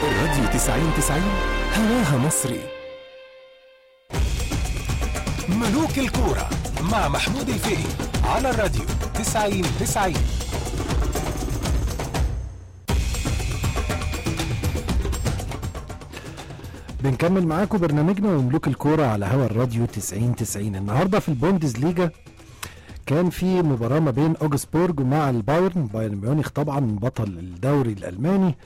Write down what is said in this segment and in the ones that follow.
الراديو 90 90 هواها مصري ملوك الكورة مع محمود الفقي على الراديو 90 90 بنكمل معاكم برنامجنا وملوك الكورة على هوا الراديو 90 90 النهارده في البوندز ليجا كان في مباراة ما بين اوجسبورج ومع البايرن بايرن ميونخ طبعا بطل الدوري الألماني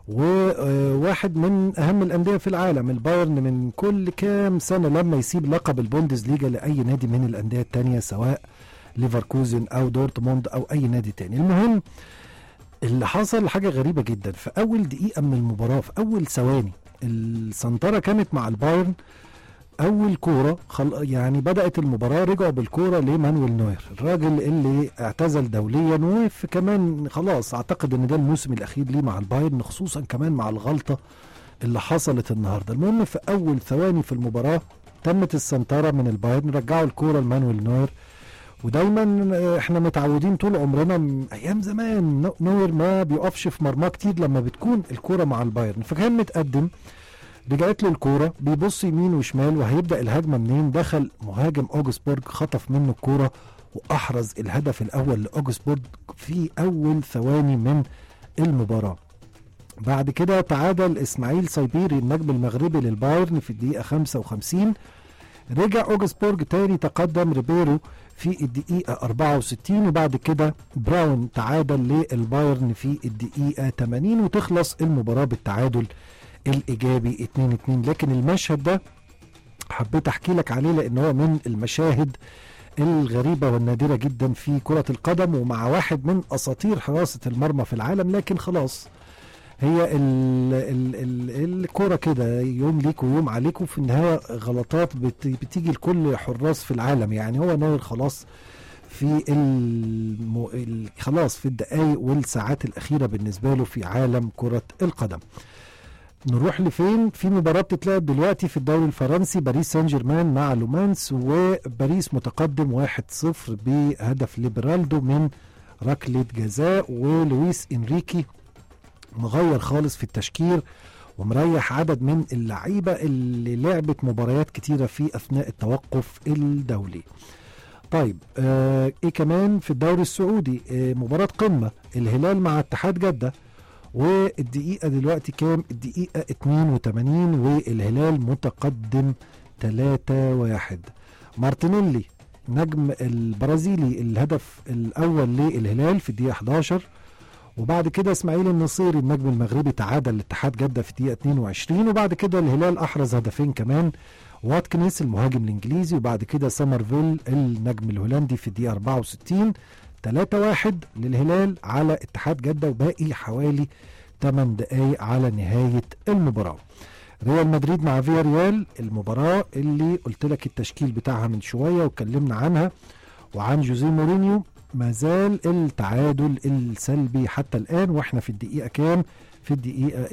وواحد من أهم الأندية في العالم البايرن من كل كام سنة لما يسيب لقب البوندز ليجا لأي نادي من الأندية التانية سواء ليفركوزن أو دورتموند أو أي نادي تاني المهم اللي حصل حاجة غريبة جدا في أول دقيقة من المباراة في أول ثواني السنترة كانت مع البايرن اول كوره خل... يعني بدات المباراه رجعوا بالكوره لمانويل نوير الراجل اللي اعتزل دوليا وفي كمان خلاص اعتقد ان ده الموسم الاخير ليه مع البايرن خصوصا كمان مع الغلطه اللي حصلت النهارده المهم في اول ثواني في المباراه تمت السنتره من البايرن رجعوا الكوره لمانويل نوير ودايما احنا متعودين طول عمرنا من ايام زمان نوير ما بيقفش في مرماه كتير لما بتكون الكوره مع البايرن فكان متقدم رجعت له الكوره بيبص يمين وشمال وهيبدا الهجمه منين دخل مهاجم اوجسبورج خطف منه الكوره واحرز الهدف الاول لاوجسبورج في اول ثواني من المباراه بعد كده تعادل اسماعيل سايبيري النجم المغربي للبايرن في الدقيقه 55 رجع اوجسبورج تاني تقدم ريبيرو في الدقيقة 64 وبعد كده براون تعادل للبايرن في الدقيقة 80 وتخلص المباراة بالتعادل الايجابي 2 2 لكن المشهد ده حبيت احكي لك عليه لان هو من المشاهد الغريبه والنادره جدا في كره القدم ومع واحد من اساطير حراسه المرمى في العالم لكن خلاص هي ال ال ال الكوره كده يوم ليك ويوم عليك وفي النهايه غلطات بت بتيجي لكل حراس في العالم يعني هو ناير خلاص في الم... ال... خلاص في الدقائق والساعات الاخيره بالنسبه له في عالم كره القدم نروح لفين في مباراة بتتلعب دلوقتي في الدوري الفرنسي باريس سان جيرمان مع لومانس وباريس متقدم 1-0 بهدف ليبرالدو من ركلة جزاء ولويس انريكي مغير خالص في التشكيل ومريح عدد من اللعيبة اللي لعبت مباريات كتيرة في أثناء التوقف الدولي طيب آه ايه كمان في الدوري السعودي آه مباراة قمة الهلال مع اتحاد جدة والدقيقة دلوقتي كام؟ الدقيقة 82 والهلال متقدم 3 1 مارتينيلي نجم البرازيلي الهدف الأول للهلال في الدقيقة 11 وبعد كده اسماعيل النصيري النجم المغربي تعادل لاتحاد جدة في الدقيقة 22 وبعد كده الهلال أحرز هدفين كمان واتكنس المهاجم الإنجليزي وبعد كده سمرفيل النجم الهولندي في الدقيقة 64 3 1 للهلال على اتحاد جدة وباقي حوالي 8 دقايق على نهاية المباراة ريال مدريد مع فيا ريال المباراة اللي قلت لك التشكيل بتاعها من شوية واتكلمنا عنها وعن جوزيه مورينيو ما زال التعادل السلبي حتى الآن واحنا في الدقيقة كام في الدقيقة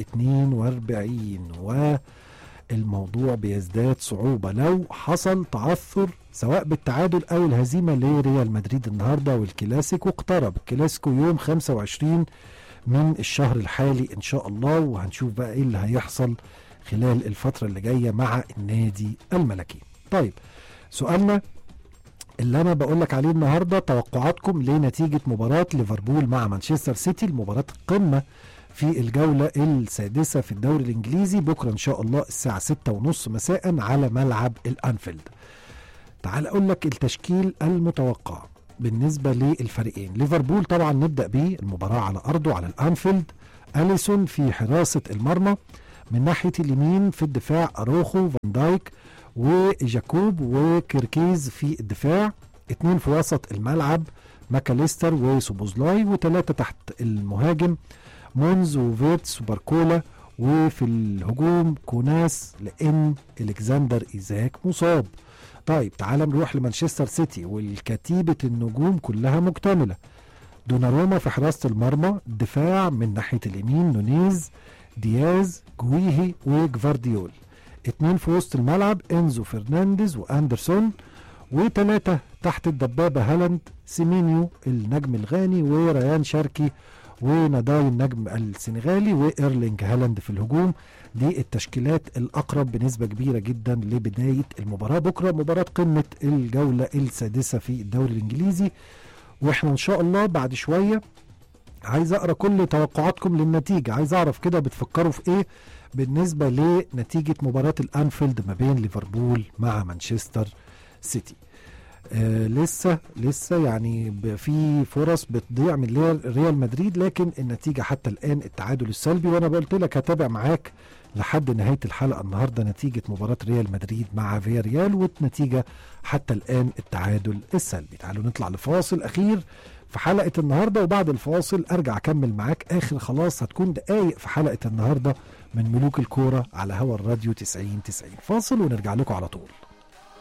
42 والموضوع بيزداد صعوبة لو حصل تعثر سواء بالتعادل او الهزيمه لريال مدريد النهارده والكلاسيكو اقترب الكلاسيكو يوم 25 من الشهر الحالي ان شاء الله وهنشوف بقى ايه اللي هيحصل خلال الفتره اللي جايه مع النادي الملكي. طيب سؤالنا اللي انا بقول لك عليه النهارده توقعاتكم لنتيجه مباراه ليفربول مع مانشستر سيتي المباراه القمه في الجولة السادسة في الدوري الإنجليزي بكرة إن شاء الله الساعة ستة ونص مساء على ملعب الأنفيلد تعال اقول لك التشكيل المتوقع بالنسبه للفريقين ليفربول طبعا نبدا بيه المباراه على ارضه على الانفيلد اليسون في حراسه المرمى من ناحيه اليمين في الدفاع اروخو فان دايك وجاكوب وكيركيز في الدفاع اتنين في وسط الملعب ماكاليستر وسوبوزلاي وثلاثه تحت المهاجم مونز وفيرتس وباركولا وفي الهجوم كوناس لان الكسندر ايزاك مصاب طيب تعال نروح لمانشستر سيتي والكتيبة النجوم كلها مكتملة دوناروما في حراسة المرمى دفاع من ناحية اليمين نونيز دياز جويهي وجفارديول اتنين في وسط الملعب انزو فرنانديز واندرسون وتلاتة تحت الدبابة هالاند سيمينيو النجم الغاني وريان شاركي وناداي النجم السنغالي وايرلينج هالاند في الهجوم دي التشكيلات الاقرب بنسبه كبيره جدا لبدايه المباراه بكره مباراه قمه الجوله السادسه في الدوري الانجليزي واحنا ان شاء الله بعد شويه عايز اقرا كل توقعاتكم للنتيجه عايز اعرف كده بتفكروا في ايه بالنسبه لنتيجه مباراه الانفيلد ما بين ليفربول مع مانشستر سيتي آه لسه لسه يعني ب- في فرص بتضيع من ريال- ريال مدريد لكن النتيجه حتى الان التعادل السلبي وانا قلت لك هتابع معاك لحد نهايه الحلقه النهارده نتيجه مباراه ريال مدريد مع فيا ريال والنتيجه حتى الان التعادل السلبي تعالوا نطلع لفاصل اخير في حلقه النهارده وبعد الفاصل ارجع اكمل معاك اخر خلاص هتكون دقايق في حلقه النهارده من ملوك الكوره على هوا الراديو 90 90 فاصل ونرجع لكم على طول